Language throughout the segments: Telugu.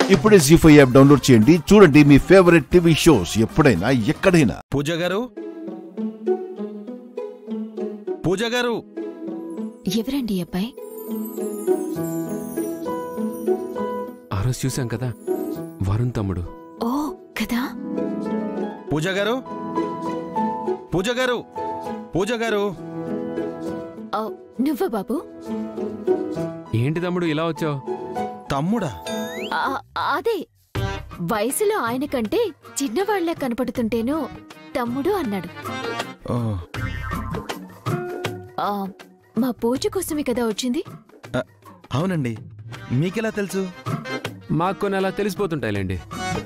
ఇప్పుడే జీ ఫైవ్ యాప్ డౌన్లోడ్ చేయండి చూడండి మీ ఫేవరెట్ టీవీ షోస్ ఎప్పుడైనా ఎక్కడైనా పూజ గారు పూజ గారు ఎవరండి ఈ అబ్బాయి ఆ రోజు చూశాం కదా వరుణ్ తమ్ముడు ఓ కదా పూజ గారు పూజ గారు పూజ గారు ఓ, నువ్వా బాబు ఏంటి తమ్ముడు ఇలా వచ్చావు తమ్ముడా ఆ, అదే వయసులో ఆయన కంటే చిన్నవాళ్లా కనపడుతుంటేనో తమ్ముడు అన్నాడు ఓ, ఆ, మా పూజ కోసమే కదా వచ్చింది ఆ, అవునండి మీకెలా తెలుసు మాకు కొన్ని అలా తెలిసిపోతుంటాయిలేండి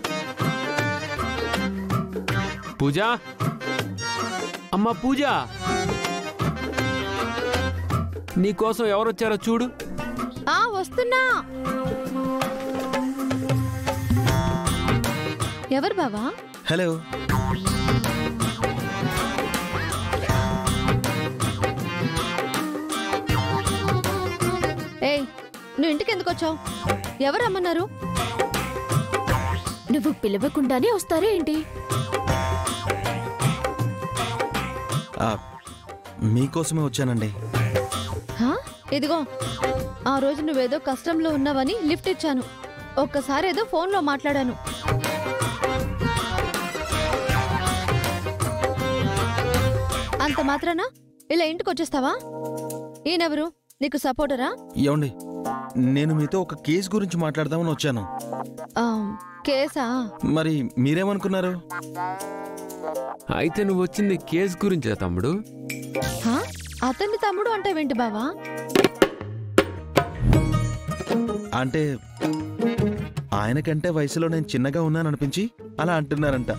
పూజ అమ్మా పూజ నీకోసం ఎవరొచ్చారో చూడు ఆ వస్తున్నా ఎవరు బావా హలో ఏయ్ నువ్వు ఇంటికి ఎందుకు వచ్చావు ఎవరు రమ్మన్నారు నువ్వు పిలవకుండానే వస్తారా ఏంటి ఆ, మీకోసమే వచ్చానండి హా? ఇదిగో ఆ రోజు నువ్వేదో కష్టంలో ఉన్నావని లిఫ్ట్ ఇచ్చాను ఒక్కసారి ఏదో ఫోన్లో మాట్లాడాను అంత మాత్రాన ఇలా ఇంటికి వచ్చేస్తావా ఈయనెవరు నీకు సపోర్టరా ఏమండి నేను మీతో ఒక కేసు గురించి మాట్లాడదామని వచ్చాను ఆ, కేసా మరి మీరేమనుకున్నారు అయితే నువ్వు వచ్చింది కేసు గురించా తమ్ముడు హా? అతన్ని తమ్ముడు అంటావేంటి బావా అంటే ఆయనకంటే వయసులో నేను చిన్నగా ఉన్నాననిపించి అలా అంటున్నారంట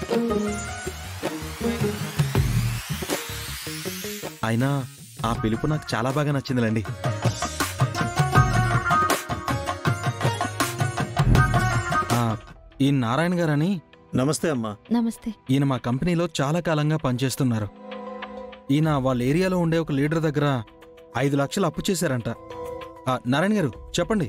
అయినా ఆ పిలుపు నాకు చాలా బాగా నచ్చిందిలేండి ఆ, ఈ నారాయణ గారని నమస్తే అమ్మా నమస్తే ఈయన మా కంపెనీలో చాలా కాలంగా పనిచేస్తున్నారు ఈయన వాళ్ళ ఏరియాలో ఉండే ఒక లీడర్ దగ్గర ఐదు లక్షలు అప్పు చేశారంట ఆ, నారాయణ గారు చెప్పండి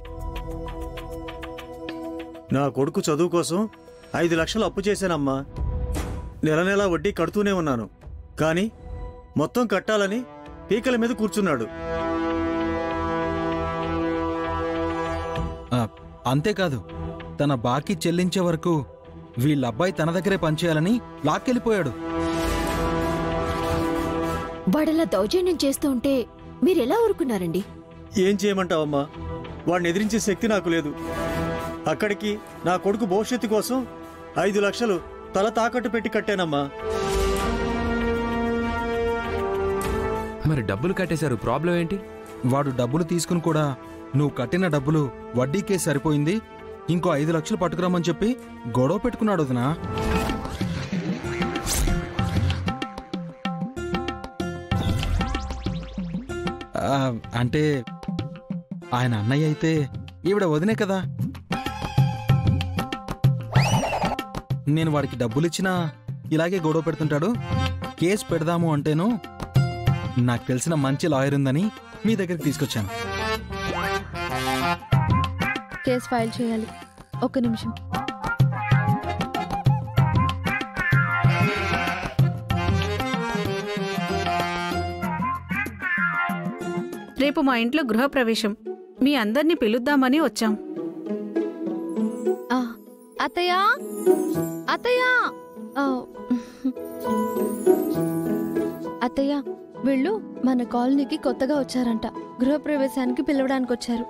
నా కొడుకు చదువు కోసం ఐదు లక్షలు అప్పు చేశానమ్మా నెల నెల వడ్డీ కడుతూనే ఉన్నాను కానీ మొత్తం కట్టాలని పీకల మీద కూర్చున్నాడు ఆ, అంతేకాదు తన బాకీ చెల్లించే వరకు వీళ్ళ అబ్బాయి తన దగ్గరే పనిచేయాలని లాక్కెళ్ళిపోయాడు వాడలా దౌర్జన్యం చేస్తూ ఉంటే మీరెలా ఊరుకున్నారండి ఏం చేయమంటావమ్మా వాడిని ఎదిరించే శక్తి నాకు లేదు అక్కడికి నా కొడుకు భవిష్యత్తు కోసం ఐదు లక్షలు తల తాకట్టు పెట్టి కట్టానమ్మా మరి డబ్బులు కట్టేశారు ప్రాబ్లం ఏంటి వాడు డబ్బులు తీసుకుని కూడా నువ్వు కట్టిన డబ్బులు వడ్డీకే సరిపోయింది ఇంకో ఐదు లక్షలు పట్టుకురమ్మని చెప్పి గొడవ పెట్టుకున్నాడు వదినా ఆ, అంటే ఆయన అన్నయ్య అయితే ఈవిడ వదినే కదా నేను వాడికి డబ్బులు ఇచ్చినా ఇలాగే గొడవ పెడుతుంటాడు కేసు పెడదాము అంటేను నాకు తెలిసిన మంచి లాయర్ ఉందని మీ దగ్గరికి తీసుకొచ్చాను కేసు ఫైల్ చేయాలి ఒక్క నిమిషం రేపు మా ఇంట్లో గృహప్రవేశం మీ అందరినీ పిలుద్దామని వచ్చాం ఆ, అత్తయ్య అత్తయ్య ఆ, అత్తయ్య వీళ్ళు మన కాలనీకి కొత్తగా వచ్చారంట గృహప్రవేశానికి పిలవడానికి వచ్చారు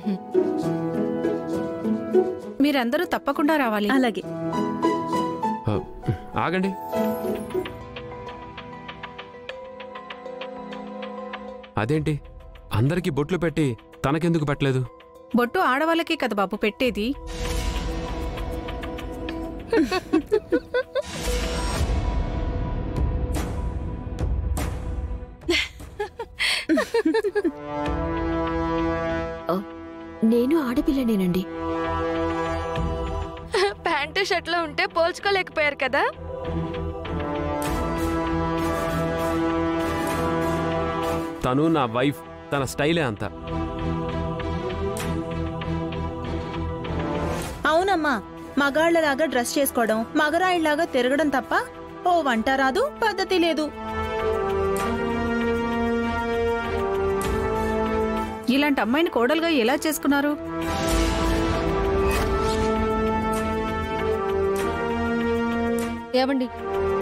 మీరందరూ తప్పకుండా రావాలి అలాగే ఆ, ఆగండి అదేంటి అందరికీ బొట్లు పెట్టి తనకెందుకు పెట్టలేదు బొట్టు ఆడవాళ్ళకే కదా బాబు పెట్టేది నేను ఆడపిల్లనేనండి ప్యాంటు షర్ట్లో ఉంటే పోల్చుకోలేకపోయారు కదా తను నా వైఫ్ తన స్టైలే అంత అవునమ్మా మగాళ్లలాగా డ్రెస్ చేసుకోవడం మగరాయిలాగా తిరగడం తప్ప ఓ వంట రాదు పద్ధతి లేదు ఇలాంటి అమ్మాయిని కోడలుగా ఎలా చేసుకున్నారు ఏవండి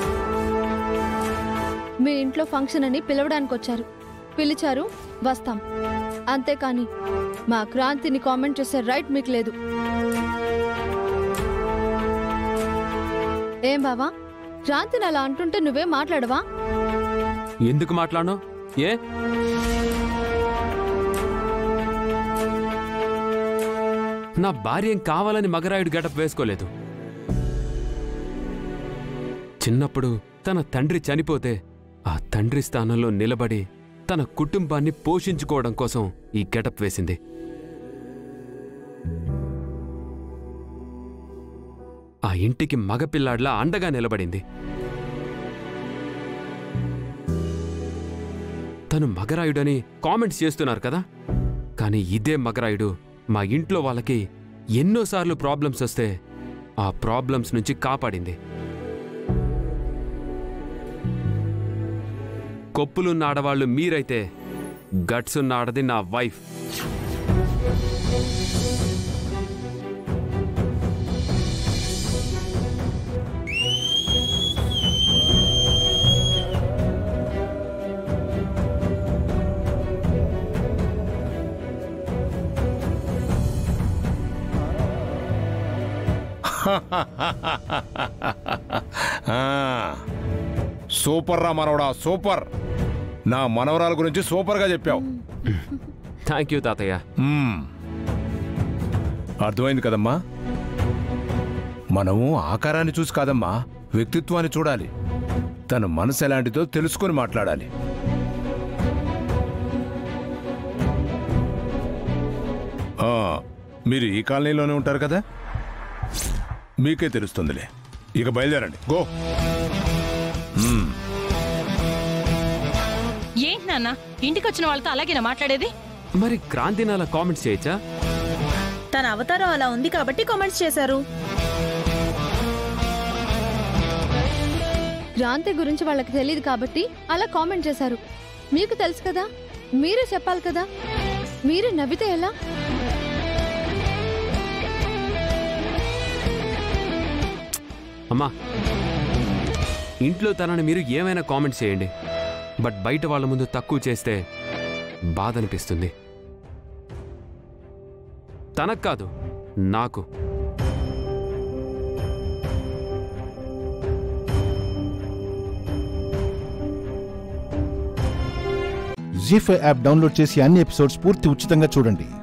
మీ ఇంట్లో ఫంక్షన్ అని పిలవడానికి వచ్చారు పిలిచారు వస్తాం అంతేకాని మా క్రాంతిని కామెంట్ చేసే రైట్ మీకు లేదు ఏం బావా క్రాంతిని అలా అంటుంటే నువ్వే మాట్లాడవా ఎందుకు మాట్లాడను ఏ నా భార్య ఏం కావాలని మగరాయుడు గెటప్ వేసుకోలేదు చిన్నప్పుడు తన తండ్రి చనిపోతే ఆ తండ్రి స్థానంలో నిలబడి తన కుటుంబాన్ని పోషించుకోవడం కోసం ఈ గెటప్ వేసింది ఆ ఇంటికి మగపిల్లాడ్లా అండగా నిలబడింది తను మగరాయుడని కామెంట్స్ చేస్తున్నారు కదా కానీ ఇదే మగరాయుడు మా ఇంట్లో వాళ్ళకి ఎన్నోసార్లు ప్రాబ్లమ్స్ వస్తే ఆ ప్రాబ్లమ్స్ నుంచి కాపాడింది కొప్పులున్న ఆడవాళ్ళు మీరైతే గట్స్ ఉన్న ఆడది నా వైఫ్ ఆ, సూపర్ రా మనవడా సూపర్ నా మనవరాల గురించి సూపర్గా చెప్పావు థ్యాంక్ యూ తాతయ్య మ్మ్. అర్థమైంది కదమ్మా మనము ఆకారాన్ని చూసి కాదమ్మా వ్యక్తిత్వాన్ని చూడాలి తన మనసు ఎలాంటిదో తెలుసుకొని మాట్లాడాలి ఆ, మీరు ఈ కాలనీలోనే ఉంటారు కదా మీకే తెలుస్తుందిలే ఇక బయలుదేరండి గో మ్మ్. ఏంటి నాన్న ఇంటికి వచ్చిన వాళ్ళతో అలాగేనా మాట్లాడేది మరి క్రాంతిని అలా కామెంట్స్ చేయొచ్చా తన అవతారం అలా ఉంది కాబట్టి కామెంట్స్ చేశారు క్రాంతి గురించి వాళ్ళకి తెలియదు కాబట్టి అలా కామెంట్ చేశారు మీకు తెలుసు కదా మీరే చెప్పాలి కదా మీరే నవ్వితే ఎలా అమ్మా ఇంట్లో తనని మీరు ఏమైనా కామెంట్స్ చేయండి బట్ బయట వాళ్ళ ముందు తక్కువ చేస్తే బాధ అనిపిస్తుంది తనకు కాదు నాకు జీ ఫైవ్ యాప్ డౌన్లోడ్ చేసి అన్ని ఎపిసోడ్స్ పూర్తి ఉచితంగా చూడండి